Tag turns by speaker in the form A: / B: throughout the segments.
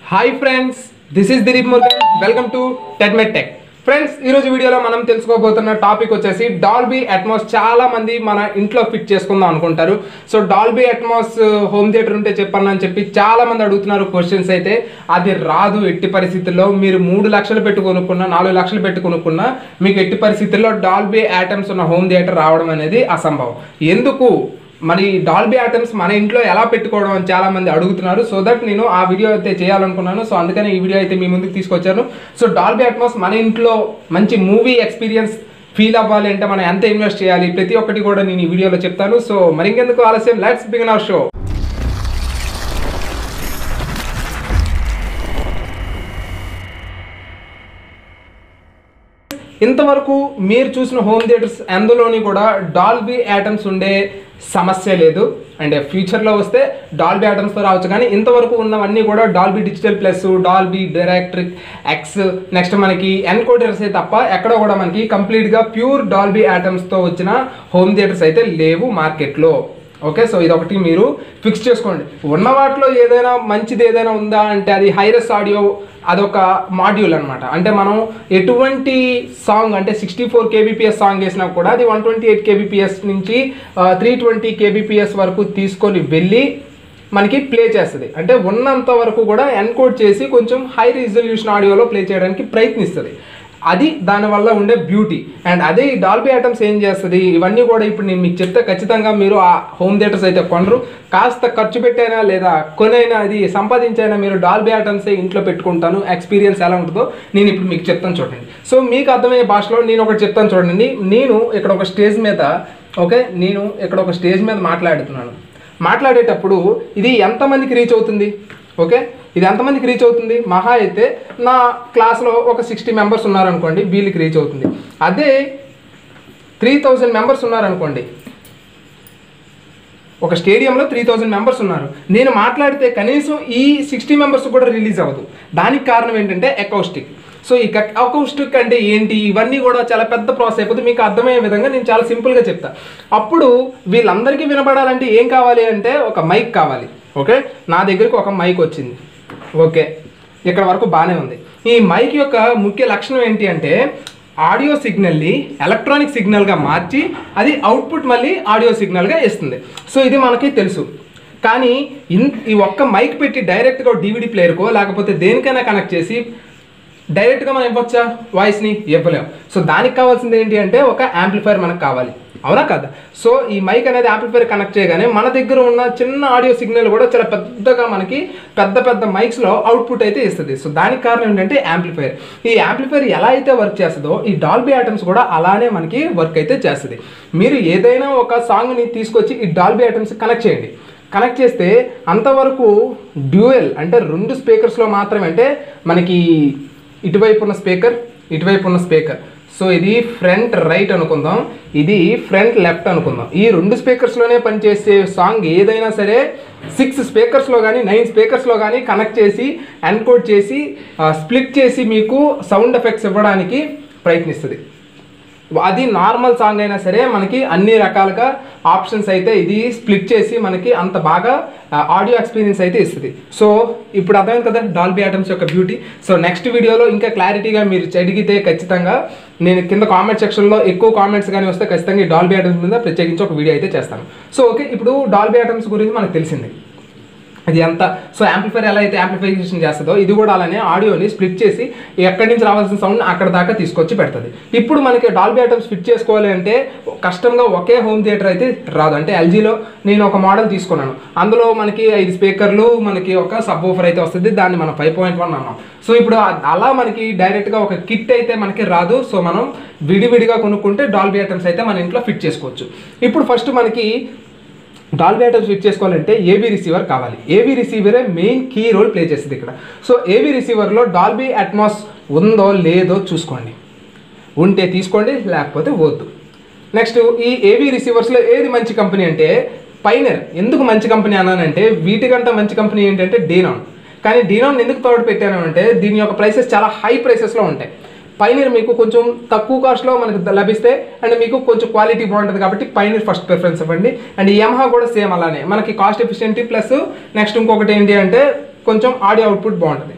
A: hi friends this is Dileep Murugan welcome to టెడ్మెట్ tech friends ఈరోజు వీడియోలో మనం తెలుసుకోబోతున్న టాపిక్ వచ్చేసి డాల్బీ అట్మాస్ చాలా మంది మన ఇంట్లో ఫిట్ చేసుకుందాం అనుకుంటారు so Dolby Atmos home theatre ఉంటే చెప్పండి అని చెప్పి చాలా మంది అడుగుతున్నారు క్వశ్చన్స్ అయితే అది రాదు ఎట్టి పరిస్థితుల్లో మీరు మూడు లక్షలు పెట్టి కొనుక్కున్నా నాలుగు లక్షలు పెట్టి కొనుక్కున్నా మీకు ఎట్టి పరిస్థితుల్లో డాల్బీ ఐటమ్స్ ఉన్న హోమ్ థియేటర్ రావడం అనేది అసంభవం ఎందుకు మరి డాల్బీ ఐటమ్స్ మన ఇంట్లో ఎలా పెట్టుకోవడం అని చాలా మంది అడుగుతున్నారు సో దట్ నేను ఆ వీడియో అయితే చేయాలనుకున్నాను సో అందుకని ఈ వీడియో అయితే మీ ముందుకు తీసుకొచ్చాను సో డాల్బీ అట్మాస్ మన ఇంట్లో మంచి మూవీ ఎక్స్పీరియన్స్ ఫీల్ అవ్వాలి అంటే మనం ఎంత ఇన్వెస్ట్ చేయాలి ప్రతి ఒక్కటి కూడా నేను ఈ వీడియోలో చెప్తాను సో మరి ఇంకెందుకు ఆలస్యం లెట్స్ బిగిన్ అవర్ షో ఇంతవరకు మీరు చూసిన హోమ్ థియేటర్స్ అందులోని కూడా డాల్బీ ఐటమ్స్ ఉండే సమస్య లేదు అండ్ ఫ్యూచర్లో వస్తే డాల్బీ ఐటమ్స్తో రావచ్చు కానీ ఇంతవరకు ఉన్నవన్నీ కూడా డాల్బీ డిజిటల్ ప్లస్ డాల్బీ డైరెక్ట్రిక్ ఎక్స్ నెక్స్ట్ మనకి ఎన్కోడర్స్ అయితే తప్ప ఎక్కడ కూడా మనకి కంప్లీట్గా ప్యూర్ డాల్బీ ఐటమ్స్తో వచ్చిన హోమ్ థియేటర్స్ అయితే లేవు మార్కెట్లో ఓకే సో ఇది ఒకటి మీరు ఫిక్స్ చేసుకోండి ఉన్న వాటిలో ఏదైనా మంచిది ఏదైనా ఉందా అంటే అది హైరస్ ఆడియో అదొక మాడ్యూల్ అనమాట అంటే మనం ఎటువంటి సాంగ్ అంటే సిక్స్టీ ఫోర్ కేబీపీఎస్ సాంగ్ వేసినా కూడా అది వన్ ట్వంటీ ఎయిట్ కేబీపీఎస్ నుంచి త్రీ ట్వంటీ కేబీపీఎస్ వరకు తీసుకొని వెళ్ళి మనకి ప్లే చేస్తుంది అంటే ఉన్నంత వరకు కూడా ఎన్కోడ్ చేసి కొంచెం హై రిజల్యూషన్ ఆడియోలో ప్లే చేయడానికి ప్రయత్నిస్తుంది అది దానివల్ల ఉండే బ్యూటీ అండ్ అదే ఈ డాల్బీ ఐటమ్స్ ఏం చేస్తుంది ఇవన్నీ కూడా ఇప్పుడు నేను మీకు చెప్తే ఖచ్చితంగా మీరు ఆ హోమ్ థియేటర్స్ అయితే కొనరు కాస్త ఖర్చు పెట్టైనా లేదా కొనైనా అది సంపాదించైనా మీరు డాల్బీ ఐటమ్సే ఇంట్లో పెట్టుకుంటాను ఎక్స్పీరియన్స్ ఎలా ఉంటుందో నేను ఇప్పుడు మీకు చెప్తాను చూడండి సో మీకు అర్థమయ్యే భాషలో నేను ఒకటి చెప్తాను చూడండి నేను ఇక్కడ ఒక స్టేజ్ మీద ఓకే నేను ఇక్కడ ఒక స్టేజ్ మీద మాట్లాడుతున్నాను మాట్లాడేటప్పుడు ఇది ఎంతమందికి రీచ్ అవుతుంది ఓకే ఇది ఎంతమందికి రీచ్ అవుతుంది మహా అయితే నా క్లాస్లో ఒక సిక్స్టీ మెంబర్స్ ఉన్నారనుకోండి వీళ్ళకి రీచ్ అవుతుంది అదే త్రీ థౌజండ్ మెంబర్స్ ఉన్నారనుకోండి ఒక స్టేడియంలో త్రీ థౌజండ్ మెంబర్స్ ఉన్నారు నేను మాట్లాడితే కనీసం ఈ సిక్స్టీ మెంబర్స్ కూడా రిలీజ్ అవ్వదు దానికి కారణం ఏంటంటే అకౌస్టిక్ సో ఈ అకౌస్టిక్ అంటే ఏంటి ఇవన్నీ కూడా చాలా పెద్ద ప్రాసెస్ అయిపోతుంది మీకు అర్థమయ్యే విధంగా నేను చాలా సింపుల్గా చెప్తా అప్పుడు వీళ్ళందరికీ వినపడాలంటే ఏం కావాలి అంటే ఒక మైక్ కావాలి ఓకే నా దగ్గరికి ఒక మైక్ వచ్చింది ఓకే ఇక్కడ వరకు బాగానే ఉంది ఈ మైక్ యొక్క ముఖ్య లక్షణం ఏంటి అంటే ఆడియో సిగ్నల్ని ఎలక్ట్రానిక్ సిగ్నల్గా మార్చి అది అవుట్పుట్ మళ్ళీ ఆడియో సిగ్నల్గా ఇస్తుంది సో ఇది మనకి తెలుసు కానీ ఇన్ ఈ ఒక్క మైక్ పెట్టి డైరెక్ట్గా డివిడి ప్లేయర్కో లేకపోతే దేనికైనా కనెక్ట్ చేసి డైరెక్ట్గా మనం ఇవ్వచ్చా వాయిస్ని ఇవ్వలేం సో దానికి కావాల్సింది ఏంటి అంటే ఒక యాంప్లిఫైర్ మనకు కావాలి అవునా కదా సో ఈ మైక్ అనేది యాంప్లిఫైర్ కనెక్ట్ చేయగానే మన దగ్గర ఉన్న చిన్న ఆడియో సిగ్నల్ కూడా చాలా పెద్దగా మనకి పెద్ద పెద్ద మైక్స్లో అవుట్పుట్ అయితే ఇస్తుంది సో దానికి కారణం ఏంటంటే యాంప్లిఫైర్ ఈ యాంప్లిఫైర్ ఎలా అయితే వర్క్ చేస్తుందో ఈ డాల్బీ ఐటమ్స్ కూడా అలానే మనకి వర్క్ అయితే చేస్తుంది మీరు ఏదైనా ఒక సాంగ్ని తీసుకొచ్చి ఈ డాల్బీ ఐటమ్స్ కనెక్ట్ చేయండి కనెక్ట్ చేస్తే అంతవరకు డ్యూయల్ అంటే రెండు స్పీకర్స్లో మాత్రమే అంటే మనకి ఇటువైపు ఉన్న స్పీకర్ ఇటువైపు ఉన్న స్పీకర్ సో ఇది ఫ్రంట్ రైట్ అనుకుందాం ఇది ఫ్రంట్ లెఫ్ట్ అనుకుందాం ఈ రెండు స్పీకర్స్లోనే పనిచేసే సాంగ్ ఏదైనా సరే సిక్స్ స్పీకర్స్లో కానీ నైన్ స్పీకర్స్లో కానీ కనెక్ట్ చేసి ఎన్కోడ్ చేసి స్ప్లిట్ చేసి మీకు సౌండ్ ఎఫెక్ట్స్ ఇవ్వడానికి ప్రయత్నిస్తుంది అది నార్మల్ సాంగ్ అయినా సరే మనకి అన్ని రకాలుగా ఆప్షన్స్ అయితే ఇది స్ప్లిట్ చేసి మనకి అంత బాగా ఆడియో ఎక్స్పీరియన్స్ అయితే ఇస్తుంది సో ఇప్పుడు అర్థమైంది కదా డాల్బీ ఐటమ్స్ యొక్క బ్యూటీ సో నెక్స్ట్ వీడియోలో ఇంకా క్లారిటీగా మీరు అడిగితే ఖచ్చితంగా నేను కింద కామెంట్ సెక్షన్లో ఎక్కువ కామెంట్స్ కానీ వస్తే ఖచ్చితంగా ఈ డాల్బీ ఐటమ్స్ మీద ప్రత్యేకించి ఒక వీడియో అయితే చేస్తాను సో ఓకే ఇప్పుడు డాల్బీ ఐటమ్స్ గురించి మనకు తెలిసింది అది ఎంత సో యాంప్లిఫైర్ ఎలా అయితే యాంప్లిఫికేషన్ చేస్తుందో ఇది కూడా అలానే ఆడియోని స్ప్లిట్ చేసి ఎక్కడి నుంచి రావాల్సిన సౌండ్ అక్కడ దాకా తీసుకొచ్చి పెడుతుంది ఇప్పుడు మనకి డాల్బీ ఐటమ్స్ ఫిట్ చేసుకోవాలి అంటే కష్టంగా ఒకే హోమ్ థియేటర్ అయితే రాదు అంటే ఎల్జీలో నేను ఒక మోడల్ తీసుకున్నాను అందులో మనకి ఐదు స్పీకర్లు మనకి ఒక సబ్ ఓఫర్ అయితే వస్తుంది దాన్ని మనం ఫైవ్ పాయింట్ వన్ అన్నాం సో ఇప్పుడు అలా మనకి డైరెక్ట్గా ఒక కిట్ అయితే మనకి రాదు సో మనం విడివిడిగా కొనుక్కుంటే డాల్బీ ఐటమ్స్ అయితే మన ఇంట్లో ఫిట్ చేసుకోవచ్చు ఇప్పుడు ఫస్ట్ మనకి డాల్బీ ఐటమ్స్ ఫిట్ చేసుకోవాలంటే ఏవీ రిసీవర్ కావాలి ఏవీ రిసీవరే మెయిన్ కీ రోల్ ప్లే చేస్తుంది ఇక్కడ సో ఏవీ రిసీవర్లో డాల్బీ అట్మాస్ ఉందో లేదో చూసుకోండి ఉంటే తీసుకోండి లేకపోతే వద్దు నెక్స్ట్ ఈ ఏవీ రిసీవర్స్లో ఏది మంచి కంపెనీ అంటే పైనర్ ఎందుకు మంచి కంపెనీ అన్నానంటే వీటికంటే మంచి కంపెనీ ఏంటంటే డీనాన్ కానీ డీనాన్ ఎందుకు తోడు పెట్టాను అంటే దీని యొక్క ప్రైసెస్ చాలా హై ప్రైసెస్లో ఉంటాయి పైనీర్ మీకు కొంచెం తక్కువ కాస్ట్లో మనకు లభిస్తే అండ్ మీకు కొంచెం క్వాలిటీ బాగుంటుంది కాబట్టి పైనీర్ ఫస్ట్ ప్రిఫరెన్స్ ఇవ్వండి అండ్ యమహా కూడా సేమ్ అలానే మనకి కాస్ట్ ఎఫిషియెంటీ ప్లస్ నెక్స్ట్ ఇంకొకటి ఏంటి అంటే కొంచెం ఆడియో అవుట్పుట్ బాగుంటుంది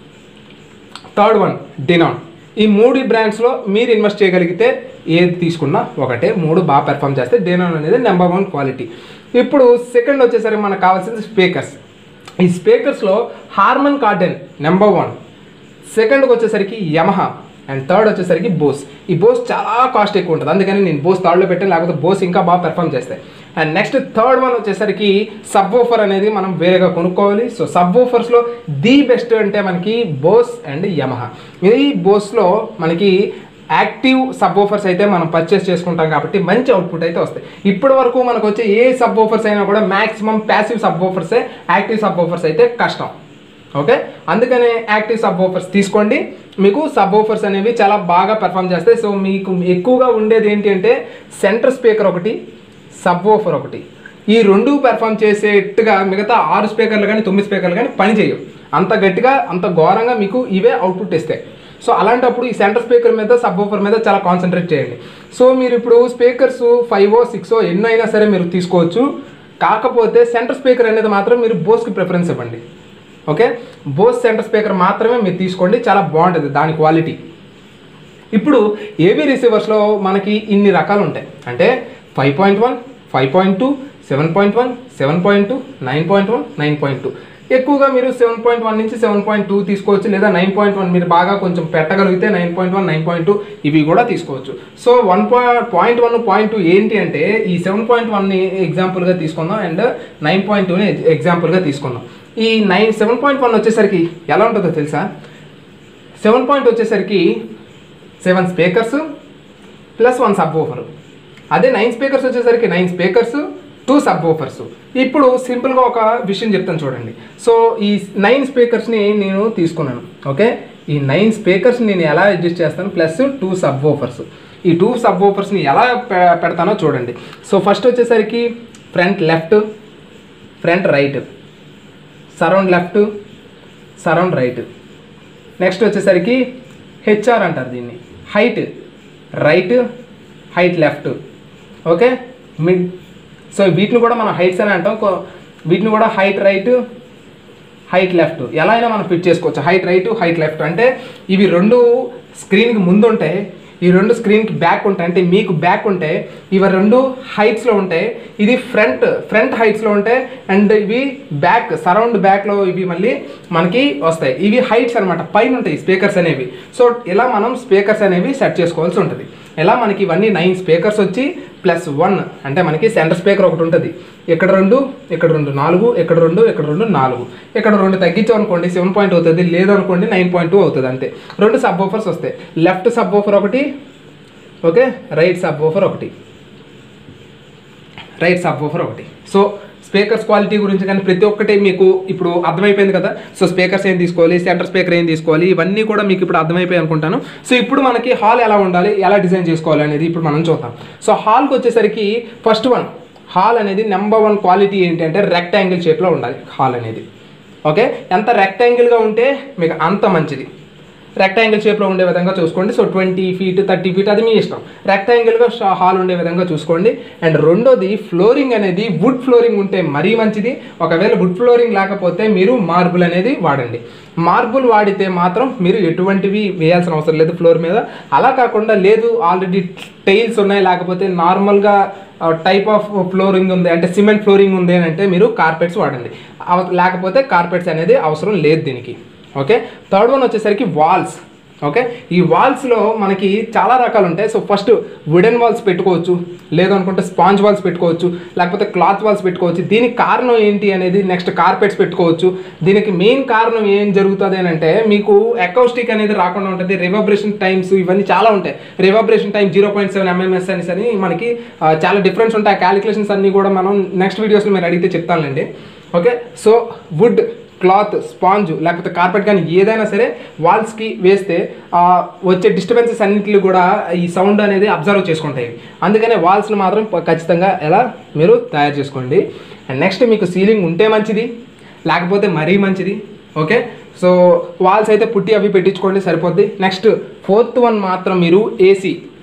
A: థర్డ్ వన్ డినాన్ ఈ మూడు బ్రాండ్స్లో మీరు ఇన్వెస్ట్ చేయగలిగితే ఏది తీసుకున్నా ఒకటే మూడు బాగా పెర్ఫామ్ చేస్తే డినాన్ అనేది నెంబర్ వన్ క్వాలిటీ ఇప్పుడు సెకండ్ వచ్చేసరికి మనకు కావాల్సింది స్పీకర్స్ ఈ స్పీకర్స్లో హార్మన్ కార్డెన్ నెంబర్ వన్ సెకండ్కి వచ్చేసరికి యమహా అండ్ థర్డ్ వచ్చేసరికి బోస్ ఈ బోస్ చాలా కాస్ట్ ఎక్కువ ఉంటుంది అందుకని నేను బోస్ థర్డ్లో పెట్టాను లేకపోతే బోస్ ఇంకా బాగా పెర్ఫామ్ చేస్తాయి అండ్ నెక్స్ట్ థర్డ్ వన్ వచ్చేసరికి సబ్ ఓఫర్ అనేది మనం వేరేగా కొనుక్కోవాలి సో సబ్ ఓఫర్స్లో ది బెస్ట్ అంటే మనకి బోస్ అండ్ యమహా ఈ బోస్లో మనకి యాక్టివ్ సబ్ ఓఫర్స్ అయితే మనం పర్చేస్ చేసుకుంటాం కాబట్టి మంచి అవుట్పుట్ అయితే వస్తాయి ఇప్పటి వరకు మనకు వచ్చే ఏ సబ్ ఓఫర్స్ అయినా కూడా మాక్సిమం ప్యాసివ్ సబ్ ఓఫర్సే యాక్టివ్ సబ్ ఓఫర్స్ అయితే కష్టం ఓకే అందుకనే యాక్టివ్ సబ్ ఓఫర్స్ తీసుకోండి మీకు సబ్ ఓఫర్స్ అనేవి చాలా బాగా పెర్ఫామ్ చేస్తాయి సో మీకు ఎక్కువగా ఉండేది ఏంటి అంటే సెంటర్ స్పీకర్ ఒకటి సబ్ ఓఫర్ ఒకటి ఈ రెండు పెర్ఫామ్ చేసేట్టుగా మిగతా ఆరు స్పీకర్లు కానీ తొమ్మిది స్పీకర్లు కానీ పని చేయవు అంత గట్టిగా అంత ఘోరంగా మీకు ఇవే అవుట్పుట్ ఇస్తాయి సో అలాంటప్పుడు ఈ సెంటర్ స్పీకర్ మీద సబ్ ఓఫర్ మీద చాలా కాన్సన్ట్రేట్ చేయండి సో మీరు ఇప్పుడు స్పీకర్స్ ఫైవ్ సిక్స్ ఎన్నో అయినా సరే మీరు తీసుకోవచ్చు కాకపోతే సెంటర్ స్పీకర్ అనేది మాత్రం మీరు బోస్కి ప్రిఫరెన్స్ ఇవ్వండి ఓకే బోస్ సెంటర్ స్పీకర్ మాత్రమే మీరు తీసుకోండి చాలా బాగుంటుంది దాని క్వాలిటీ ఇప్పుడు ఏబీ రిసీవర్స్లో మనకి ఇన్ని రకాలు ఉంటాయి అంటే five point one five point two seven point one seven point two nine point one nine point two ఎక్కువగా మీరు సెవెన్ పాయింట్ వన్ నుంచి సెవెన్ పాయింట్ టూ తీసుకోవచ్చు లేదా నైన్ పాయింట్ వన్ మీరు బాగా కొంచెం పెట్టగలిగితే nine point one nine point two ఇవి కూడా తీసుకోవచ్చు so one point one point two ఏంటి అంటే ఈ సెవెన్ పాయింట్ వన్ని ఎగ్జాంపుల్గా తీసుకుందాం అండ్ నైన్ పాయింట్ టూని ఎగ్జాంపుల్గా తీసుకుందాం ఈ నైన్ సెవెన్ పాయింట్ వన్ వచ్చేసరికి ఎలా ఉంటుందో తెలుసా సెవెన్ పాయింట్ వచ్చేసరికి seven speakers plus one subwoofer అదే నైన్ స్పీకర్స్ వచ్చేసరికి nine speakers two subwoofers ఇప్పుడు సింపుల్గా ఒక విషయం చెప్తాను చూడండి సో ఈ నైన్ స్పీకర్స్ని నేను తీసుకున్నాను ఓకే ఈ నైన్ స్పీకర్స్ నేను ఎలా అడ్జస్ట్ చేస్తాను ప్లస్ టూ సబ్ ఓఫర్స్ ఈ టూ సబ్ ఓఫర్స్ని ఎలా పె- పెడతానో చూడండి సో ఫస్ట్ వచ్చేసరికి front left front right surround left surround right next వచ్చేసరికి హెచ్ఆర్ అంటారు దీన్ని height right height left okay mid so వీటిని కూడా మనం హైట్స్ అని అంటాం కో- వీటిని కూడా హైట్ రైట్ హైట్ లెఫ్ట్ ఎలా అయినా మనం ఫిట్ చేసుకోవచ్చు హైట్ రైట్ హైట్ లెఫ్ట్ అంటే ఇవి రెండు స్క్రీన్కి ముందు ఉంటాయి ఈ రెండు స్క్రీన్కి బ్యాక్ ఉంటాయి అంటే మీకు బ్యాక్ ఉంటే ఇవి రెండు హైట్స్లో ఉంటాయి ఇది ఫ్రంట్ ఫ్రంట్ హైట్స్లో ఉంటాయి అండ్ ఇవి బ్యాక్ సరౌండ్ బ్యాక్లో ఇవి మళ్ళీ మనకి వస్తాయి ఇవి హైట్స్ అనమాట పైన ఉంటాయి స్పీకర్స్ అనేవి సో ఇలా మనం స్పీకర్స్ అనేవి సెట్ చేసుకోవాల్సి ఉంటుంది ఇలా మనకి ఇవన్నీ నైన్ స్పీకర్స్ వచ్చి ప్లస్ వన్ అంటే మనకి సెంటర్ స్పీకర్ ఒకటి ఉంటుంది ఇక్కడ రెండు ఇక్కడ రెండు నాలుగు ఇక్కడ రెండు ఇక్కడ రెండు నాలుగు ఇక్కడ రెండు తగ్గించాం అనుకోండి సెవెన్ పాయింట్ అవుతుంది లేదనుకోండి నైన్ పాయింట్ టూ అవుతుంది అంతే రెండు సబ్ ఓఫర్స్ వస్తాయి లెఫ్ట్ సబ్ ఓఫర్ ఒకటి ఓకే రైట్ సబ్ ఓఫర్ ఒకటి రైట్ సబ్ ఓఫర్ ఒకటి సో స్పీకర్స్ క్వాలిటీ గురించి కానీ ప్రతి ఒక్కటి మీకు ఇప్పుడు అర్థమైపోయింది కదా సో స్పీకర్స్ ఏం తీసుకోవాలి సెంటర్ స్పీకర్ ఏం తీసుకోవాలి ఇవన్నీ కూడా మీకు ఇప్పుడు అర్థమైపోయి అనుకుంటాను సో ఇప్పుడు మనకి హాల్ ఎలా ఉండాలి ఎలా డిజైన్ చేసుకోవాలి అనేది ఇప్పుడు మనం చూద్దాం సో హాల్కి వచ్చేసరికి ఫస్ట్ వన్ హాల్ అనేది నెంబర్ వన్ క్వాలిటీ ఏంటి అంటే రెక్టాంగిల్ షేప్లో ఉండాలి హాల్ అనేది ఓకే ఎంత రెక్టాంగిల్గా ఉంటే మీకు అంత మంచిది రెక్టాంగిల్ షేప్లో ఉండే విధంగా చూసుకోండి so twenty feet thirty feet అది మీ ఇష్టం రెక్టాంగిల్గా హాల్ ఉండే విధంగా చూసుకోండి అండ్ రెండోది ఫ్లోరింగ్ అనేది వుడ్ ఫ్లోరింగ్ ఉంటే మరీ మంచిది ఒకవేళ వుడ్ ఫ్లోరింగ్ లేకపోతే మీరు మార్బుల్ అనేది వాడండి మార్బుల్ వాడితే మాత్రం మీరు ఎటువంటివి వేయాల్సిన అవసరం లేదు ఫ్లోర్ మీద అలా కాకుండా లేదు ఆల్రెడీ టైల్స్ ఉన్నాయి లేకపోతే నార్మల్గా టైప్ ఆఫ్ ఫ్లోరింగ్ ఉంది అంటే సిమెంట్ ఫ్లోరింగ్ ఉంది అని అంటే మీరు కార్పెట్స్ వాడండి అవ- లేకపోతే కార్పెట్స్ అనేది అవసరం లేదు దీనికి ఓకే థర్డ్ వన్ వచ్చేసరికి వాల్స్ ఓకే ఈ వాల్స్లో మనకి చాలా రకాలు ఉంటాయి సో ఫస్ట్ వుడెన్ వాల్స్ పెట్టుకోవచ్చు లేదనుకుంటే స్పాంజ్ వాల్స్ పెట్టుకోవచ్చు లేకపోతే క్లాత్ వాల్స్ పెట్టుకోవచ్చు దీనికి కారణం ఏంటి అనేది నెక్స్ట్ కార్పెట్స్ పెట్టుకోవచ్చు దీనికి మెయిన్ కారణం ఏం జరుగుతుంది అని అంటే మీకు అకౌస్టిక్ అనేది రాకుండా ఉంటుంది రివబ్రేషన్ టైమ్స్ ఇవన్నీ చాలా ఉంటాయి reverberation time zero point seven MMS అని అని మనకి ఆ, చాలా డిఫరెన్స్ ఉంటాయి క్యాలిక్యులేషన్స్ అన్నీ కూడా మనం నెక్స్ట్ వీడియోస్లో మీరు అడిగితే చెప్తానులేండి okay so wood cloth sponge లేకపోతే కార్పెట్ కానీ ఏదైనా సరే వాల్స్కి వేస్తే ఆ, వచ్చే డిస్టర్బెన్సెస్ అన్నింటిని కూడా ఈ సౌండ్ అనేది అబ్జర్వ్ చేసుకుంటాయి అందుకనే వాల్స్ని మాత్రం ప- ఖచ్చితంగా ఎలా మీరు తయారు చేసుకోండి అండ్ నెక్స్ట్ మీకు సీలింగ్ ఉంటే మంచిది లేకపోతే మరీ మంచిది ఓకే సో వాల్స్ అయితే పుట్టి అవి పెట్టించుకోండి సరిపోద్ది నెక్స్ట్ ఫోర్త్ వన్ మాత్రం మీరు ఏసీ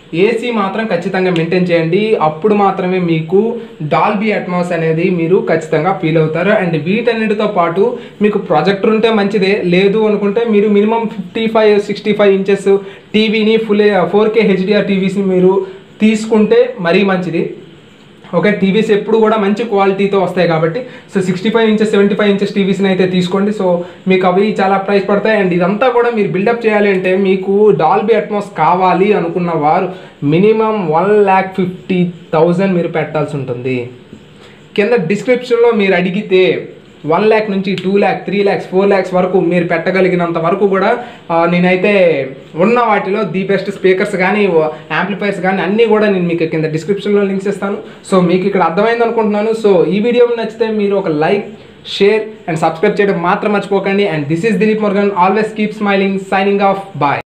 A: ఏసీ మాత్రం ఖచ్చితంగా మెయింటైన్ చేయండి అప్పుడు మాత్రమే మీకు డాల్బీ అట్మాస్ అనేది మీరు ఖచ్చితంగా ఫీల్ అవుతారు అండ్ వీటన్నిటితో పాటు మీకు ప్రొజెక్టర్ ఉంటే మంచిదే లేదు అనుకుంటే మీరు minimum fifty five sixty five inches టీవీని ఫుల్ ఫోర్ కే హెచ్డిఆర్ టీవీస్ని మీరు తీసుకుంటే మరీ మంచిది ఓకే టీవీస్ ఎప్పుడు కూడా మంచి క్వాలిటీతో వస్తాయి కాబట్టి so sixty five inches seventy five inches టీవీస్ని అయితే తీసుకోండి సో మీకు అవి చాలా ప్రైస్ పడతాయి అండ్ ఇదంతా కూడా మీరు బిల్డప్ చేయాలి అంటే మీకు డాల్బీ అట్మాస్ కావాలి అనుకున్న వారు minimum one lakh fifty thousand మీరు పెట్టాల్సి ఉంటుంది కింద డిస్క్రిప్షన్లో మీరు అడిగితే వన్ ల్యాక్ నుంచి two lakh three lakhs four lakhs వరకు మీరు పెట్టగలిగినంత వరకు కూడా ఆ, నేనైతే ఉన్న వాటిలో ది బెస్ట్ స్పీకర్స్ కానీ యాంప్లిఫైర్స్ కానీ అన్నీ కూడా నేను మీకు కింద డిస్క్రిప్షన్లో లింక్స్ ఇస్తాను సో మీకు ఇక్కడ అర్థమైంది అనుకుంటున్నాను సో ఈ వీడియో నచ్చితే మీరు ఒక లైక్ షేర్ అండ్ సబ్స్క్రైబ్ చేయడం మాత్రం మర్చిపోకండి and this is Dileep Murugan always keep smiling signing off bye